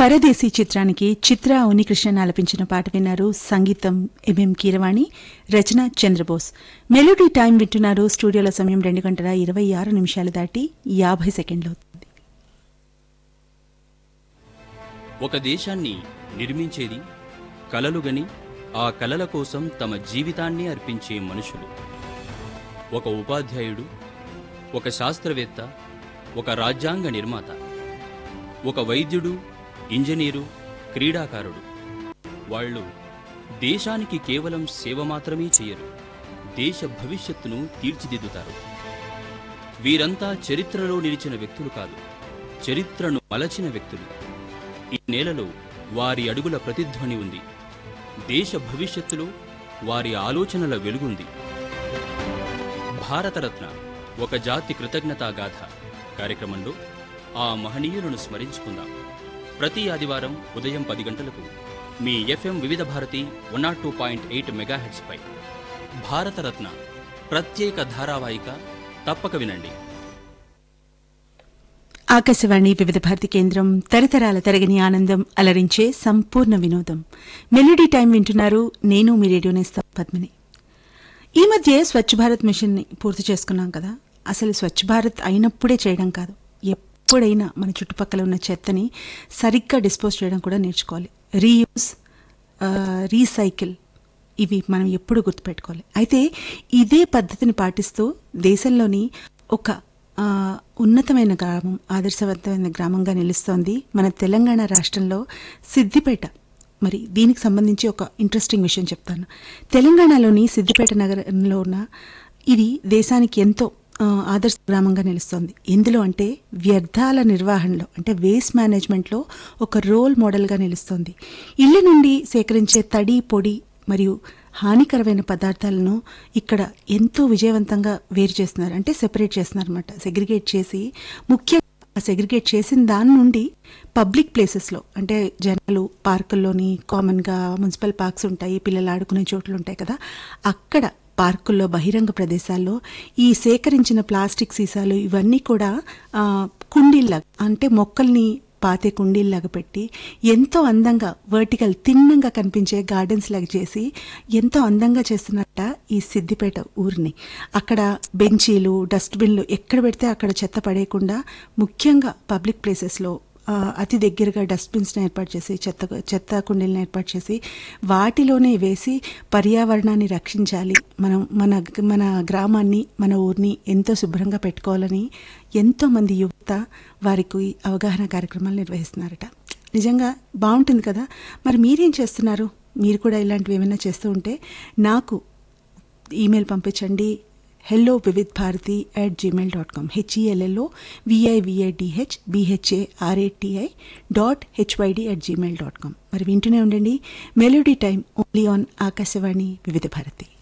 పరదేశీ చిత్రానికి చిత్ర ఉనికృష్ణన్ ఆలపించిన పాట విన్నారు సంగీతం ఎంఎం కీరవాణి రచన చంద్రబోస్ మెలోడీ టైం వింటున్నారు స్టూడియోల సమయం రెండు గంటల ఇరవై ఆరు నిమిషాలు దాటి యాభై సెకండ్లు అవుతుంది ఒక దేశాన్ని నిర్మించేది కలలుగని ఆ కలల కోసం తమ జీవితాన్ని అర్పించే మనుషులు ఒక ఉపాధ్యాయుడు ఒక శాస్త్రవేత్త ఒక రాజ్యాంగ నిర్మాత ఒక వైద్యుడు ఇంజనీరు క్రీడాకారుడు వాళ్ళు దేశానికి కేవలం సేవ మాత్రమే చేయరు దేశ భవిష్యత్తును తీర్చిదిద్దుతారు వీరంతా చరిత్రలో నిలిచిన వ్యక్తులు కాదు చరిత్రను మలచిన వ్యక్తులు ఈ నేలలో వారి అడుగుల ప్రతిధ్వని ఉంది దేశ భవిష్యత్తులో వారి ఆలోచనల వెలుగుంది భారతరత్న ఒక జాతి కృతజ్ఞతా గాథ కార్యక్రమంలో ఆ మహనీయులను స్మరించుకుందాం ప్రతి ఆదివారం ఉదయం పది గంటలకు మీ FM Vividh Bharati one nought two point eight మెగాహెట్స్పై భారతరత్న ప్రత్యేక ధారావాహిక తప్పక వినండి ఆకాశవాణి వివిధ భారతి కేంద్రం తరతరాల తరగని ఆనందం అలరించే సంపూర్ణ వినోదం మెలోడీ టైం వింటున్నారు నేను మీ రేడియో నేస్తా పద్మిని ఈ మధ్య స్వచ్ఛ భారత్ మిషన్ని పూర్తి చేసుకున్నాం కదా అసలు స్వచ్ఛ భారత్ అయినప్పుడే చేయడం కాదు ఎప్పుడైనా మన చుట్టుపక్కల ఉన్న చెత్తని సరిగ్గా డిస్పోజ్ చేయడం కూడా నేర్చుకోవాలి రీయూస్ రీసైకిల్ ఇవి మనం ఎప్పుడు గుర్తుపెట్టుకోవాలి అయితే ఇదే పద్ధతిని పాటిస్తూ దేశంలోని ఒక ఆ, ఉన్నతమైన గ్రామం ఆదర్శవంతమైన గ్రామంగా నిలుస్తోంది మన తెలంగాణ రాష్ట్రంలో సిద్దిపేట మరి దీనికి సంబంధించి ఒక ఇంట్రెస్టింగ్ విషయం చెప్తాను తెలంగాణలోని సిద్దిపేట నగరంలో ఉన్న ఇది దేశానికి ఎంతో ఆ, ఆదర్శ గ్రామంగా నిలుస్తోంది ఎందులో అంటే వ్యర్థాల నిర్వహణలో అంటే వేస్ట్ మేనేజ్మెంట్లో ఒక రోల్ మోడల్గా నిలుస్తోంది ఇళ్ళ నుండి సేకరించే తడి పొడి మరియు హానికరమైన పదార్థాలను ఇక్కడ ఎంతో విజయవంతంగా వేరు చేస్తున్నారు అంటే సెపరేట్ చేస్తున్నారు అనమాట సెగ్రిగేట్ చేసి ముఖ్యంగా సెగ్రిగేట్ చేసిన దాని నుండి పబ్లిక్ ప్లేసెస్లో అంటే జనాలు పార్కుల్లోని కామన్గా మున్సిపల్ పార్క్స్ ఉంటాయి పిల్లలు ఆడుకునే చోట్లు ఉంటాయి కదా అక్కడ పార్కుల్లో బహిరంగ ప్రదేశాల్లో ఈ సేకరించిన ప్లాస్టిక్ సీసాలు ఇవన్నీ కూడా ఆ, కుండీల్లాగా అంటే మొక్కల్ని పాతే కుండీల్లాగా పెట్టి ఎంతో అందంగా వర్టికల్ తిన్నంగా కనిపించే గార్డెన్స్ లాగా చేసి ఎంతో అందంగా చేస్తున్నట్ట ఈ సిద్దిపేట ఊరిని అక్కడ బెంచీలు డస్ట్బిన్లు ఎక్కడ పెడితే అక్కడ చెత్త పడేయకుండా ముఖ్యంగా పబ్లిక్ ప్లేసెస్లో ఆ, అతి దగ్గరగా డస్ట్బిన్స్ని ఏర్పాటు చేసి చెత్త చెత్త కుండీలను ఏర్పాటు చేసి వాటిలోనే వేసి పర్యావరణాన్ని రక్షించాలి మనం మన మన గ్రామాన్ని మన ఊరిని ఎంతో శుభ్రంగా పెట్టుకోవాలని ఎంతోమంది యువత వారికి అవగాహన కార్యక్రమాలు నిర్వహిస్తున్నారట నిజంగా బాగుంటుంది కదా మరి మీరేం చేస్తున్నారు మీరు కూడా ఇలాంటివి ఏమైనా చేస్తూ ఉంటే నాకు ఈమెయిల్ పంపించండి hello Vividh Bharati at Gmail dot com H E L L O V I V I D H B H A R A T I dot H Y D at Gmail dot com మరి వింటూనే ఉండండి melody time only on Akashvani Vividh Bharati